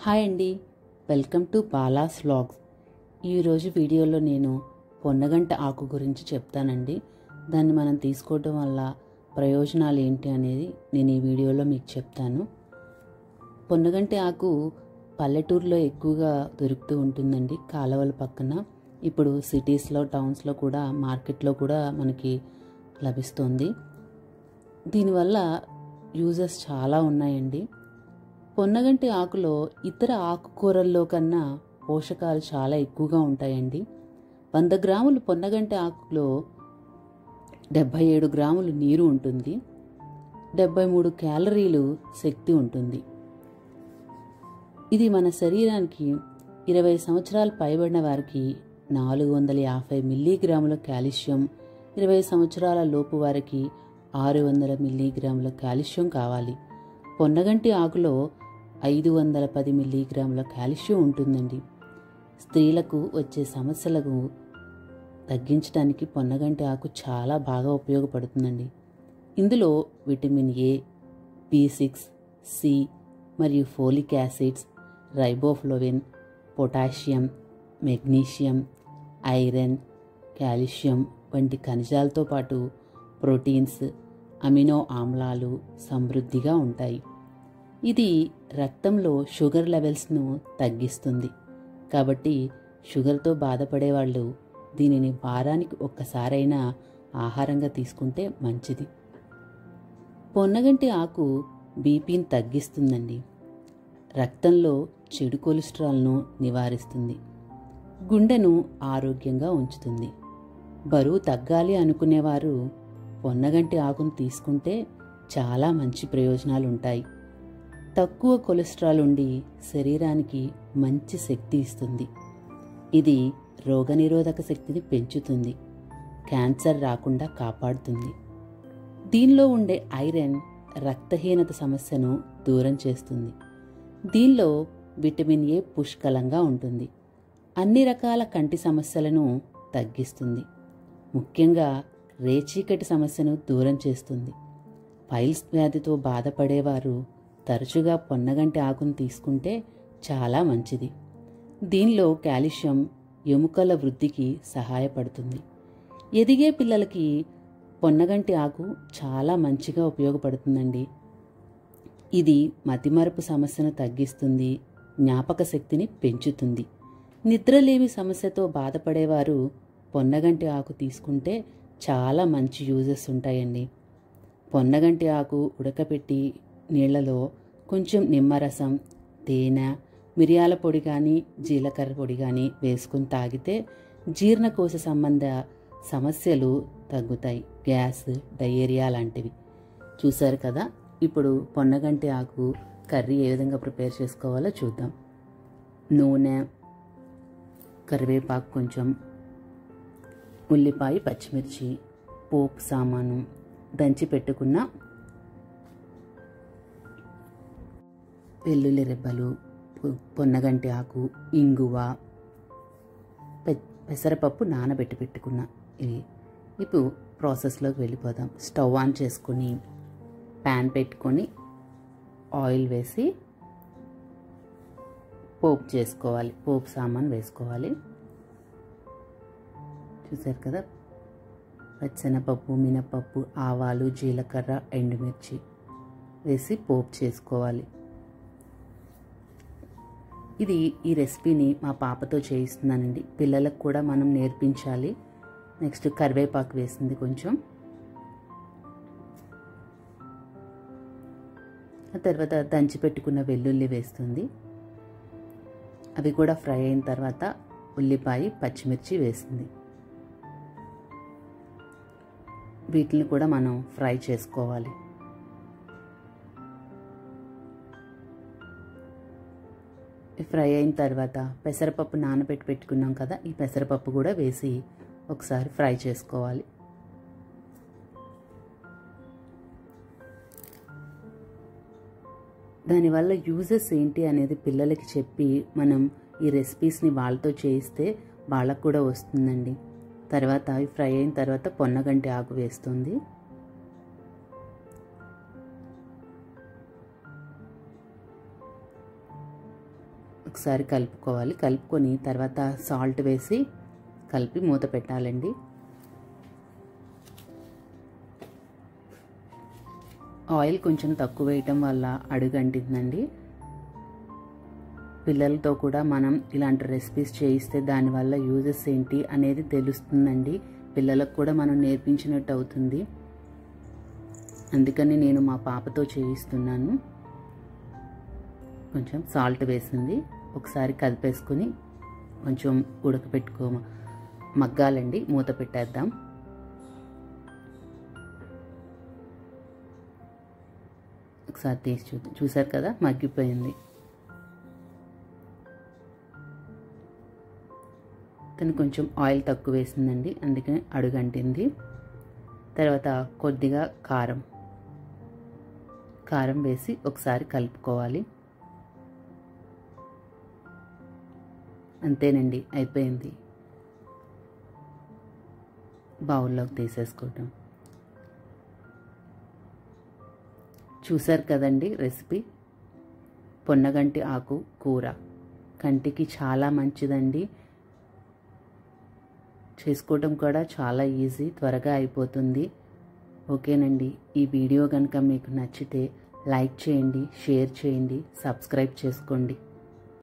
hi అండి welcome to Bala's vlogs ఈరోజు వీడియోలో నేను పొన్నగంట ఆకు గురించి చెప్తానండి దాన్ని మనం తీసుకోవడం వల్ల ప్రయోజనాలు ఏంటి అనేది నేను ఈ వీడియోలో మీకు చెప్తాను పొన్నగంటి ఆకు పల్లెటూరులో ఎక్కువగా దొరుకుతూ ఉంటుందండి కాలువల పక్కన ఇప్పుడు సిటీస్లో టౌన్స్లో కూడా మార్కెట్లో కూడా మనకి లభిస్తుంది దీనివల్ల యూజెస్ చాలా ఉన్నాయండి పొన్నగంటి ఆకులో ఇతర ఆకుకూరల్లో కన్నా పోషకాలు చాలా ఎక్కువగా ఉంటాయండి వంద గ్రాములు పొన్నగంటి ఆకులో డెబ్భై ఏడు గ్రాములు నీరు ఉంటుంది డెబ్భై మూడు క్యాలరీలు శక్తి ఉంటుంది ఇది మన శరీరానికి ఇరవై సంవత్సరాలు పైబడిన వారికి నాలుగు వందల యాభై మిల్లీగ్రాముల కాల్షియం ఇరవై సంవత్సరాల లోపు వారికి ఆరు వందల మిల్లీగ్రాముల కాల్షియం కావాలి పొన్నగంటి ఆకులో ఐదు వందల పది మిల్లీగ్రాముల కాల్షియం ఉంటుందండి స్త్రీలకు వచ్చే సమస్యలకు తగ్గించడానికి పొన్నగంటి ఆకు చాలా బాగా ఉపయోగపడుతుందండి ఇందులో vitamin A B six C మరియు folic acids riboflavin potassium magnesium iron calcium వంటి ఖనిజాలతో పాటు ప్రోటీన్స్ అమినో ఆమ్లాలు సమృద్ధిగా ఉంటాయి ఇది రక్తంలో షుగర్ లెవెల్స్ను తగ్గిస్తుంది కాబట్టి షుగర్తో బాధపడే వాళ్ళు దీనిని వారానికి ఒక్కసారైనా ఆహారంగా తీసుకుంటే మంచిది పొన్నగంటి ఆకు బీపీని తగ్గిస్తుందండి రక్తంలో చెడు కొలెస్ట్రాల్ను నివారిస్తుంది గుండెను ఆరోగ్యంగా ఉంచుతుంది బరువు తగ్గాలి అనుకునేవారు పొన్నగంటి ఆకును తీసుకుంటే చాలా మంచి ప్రయోజనాలు ఉంటాయి తక్కువ కొలెస్ట్రాల్ ఉండి శరీరానికి మంచి శక్తి ఇస్తుంది ఇది రోగనిరోధక శక్తిని పెంచుతుంది క్యాన్సర్ రాకుండా కాపాడుతుంది దీనిలో ఉండే ఐరన్ రక్తహీనత సమస్యను దూరం చేస్తుంది దీనిలో విటమిన్ ఏ పుష్కలంగా ఉంటుంది అన్ని రకాల కంటి సమస్యలను తగ్గిస్తుంది ముఖ్యంగా రేచీకటి సమస్యను దూరం చేస్తుంది పైల్స్ వ్యాధితో బాధపడేవారు తరచుగా పొన్నగంటి ఆకును తీసుకుంటే చాలా మంచిది దీనిలో కాల్షియం ఎముకల వృద్ధికి సహాయపడుతుంది ఎదిగే పిల్లలకి పొన్నగంటి ఆకు చాలా మంచిగా ఉపయోగపడుతుందండి ఇది మతిమరుపు సమస్యను తగ్గిస్తుంది జ్ఞాపక శక్తిని పెంచుతుంది నిద్రలేమి సమస్యతో బాధపడేవారు పొన్నగంటి ఆకు తీసుకుంటే చాలా మంచి యూజెస్ ఉంటాయండి పొన్నగంటి ఆకు ఉడకపెట్టి నీళ్లలో కొంచెం నిమ్మరసం తేనె మిరియాల పొడి కానీ జీలకర్ర పొడి కానీ వేసుకుని తాగితే జీర్ణకోశ సంబంధ సమస్యలు తగ్గుతాయి గ్యాస్ డయేరియా లాంటివి చూశారు కదా ఇప్పుడు పొన్నగంటి ఆకు కర్రీ ఏ విధంగా ప్రిపేర్ చేసుకోవాలో చూద్దాం నూనె కరివేపాకు కొంచెం ఉల్లిపాయ పచ్చిమిర్చి పోపు సామాను దంచి పెట్టుకున్న వెల్లుల్లి రెబ్బలు పొన్నగంటి ఆకు ఇంగువ పెసరపప్పు నానబెట్టి పెట్టుకున్న ఇవి ఇప్పుడు ప్రాసెస్లోకి వెళ్ళిపోదాం స్టవ్ ఆన్ చేసుకొని ప్యాన్ పెట్టుకొని ఆయిల్ వేసి పోపు చేసుకోవాలి పోపు సామాన్ వేసుకోవాలి చూసారు కదా పచ్చెనపప్పు మినపప్పు ఆవాలు జీలకర్ర ఎండుమిర్చి వేసి పోపు చేసుకోవాలి ఇది ఈ రెసిపీని మా పాపతో చేయిస్తున్నానండి పిల్లలకు కూడా మనం నేర్పించాలి నెక్స్ట్ కరివేపాకు వేసింది కొంచెం ఆ తర్వాత దంచి పెట్టుకున్న వెల్లుల్లి వేస్తుంది అవి కూడా ఫ్రై అయిన తర్వాత ఉల్లిపాయ పచ్చిమిర్చి వేసింది వీటిని కూడా మనం ఫ్రై చేసుకోవాలి ఫ్రై అయిన తర్వాత పెసరపప్పు నానబెట్టి పెట్టుకున్నాం కదా ఈ పెసరపప్పు కూడా వేసి ఒకసారి ఫ్రై చేసుకోవాలి దానివల్ల యూజెస్ ఏంటి అనేది పిల్లలకి చెప్పి మనం ఈ రెసిపీస్ని వాళ్ళతో చేయిస్తే వాళ్ళకు కూడా వస్తుందండి తర్వాత అవి ఫ్రై అయిన తర్వాత పొన్నగంటి ఆకు వేస్తుంది ఒకసారి కలుపుకోవాలి కలుపుకొని తర్వాత సాల్ట్ వేసి కలిపి మూత పెట్టాలండి ఆయిల్ కొంచెం తక్కువ వేయటం వల్ల అడుగంటిందండి పిల్లలతో కూడా మనం ఇలాంటి రెసిపీస్ చేయిస్తే దానివల్ల యూజెస్ ఏంటి అనేది తెలుస్తుందండి పిల్లలకు కూడా మనం నేర్పించినట్టు అవుతుంది అందుకని నేను మా పాపతో చేయిస్తున్నాను కొంచెం సాల్ట్ వేసింది ఒకసారి కలిపేసుకొని కొంచెం ఉడకపెట్టుకో మగ్గాలండి మూత పెట్టేద్దాం ఒకసారి తీసి చూ చూసారు కదా మగ్గిపోయింది తను కొంచెం ఆయిల్ తక్కువ వేసిందండి అందుకని అడుగంటింది తర్వాత కొద్దిగా కారం కారం వేసి ఒకసారి కలుపుకోవాలి అంతేనండి అయిపోయింది బౌల్లోకి తీసేసుకోవటం చూశారు కదండి రెసిపీ పొన్నగంటి ఆకు కూర కంటికి చాలా మంచిదండి చేసుకోవడం కూడా చాలా ఈజీ త్వరగా అయిపోతుంది ఓకేనండి ఈ వీడియో కనుక మీకు నచ్చితే లైక్ చేయండి షేర్ చేయండి సబ్స్క్రైబ్ చేసుకోండి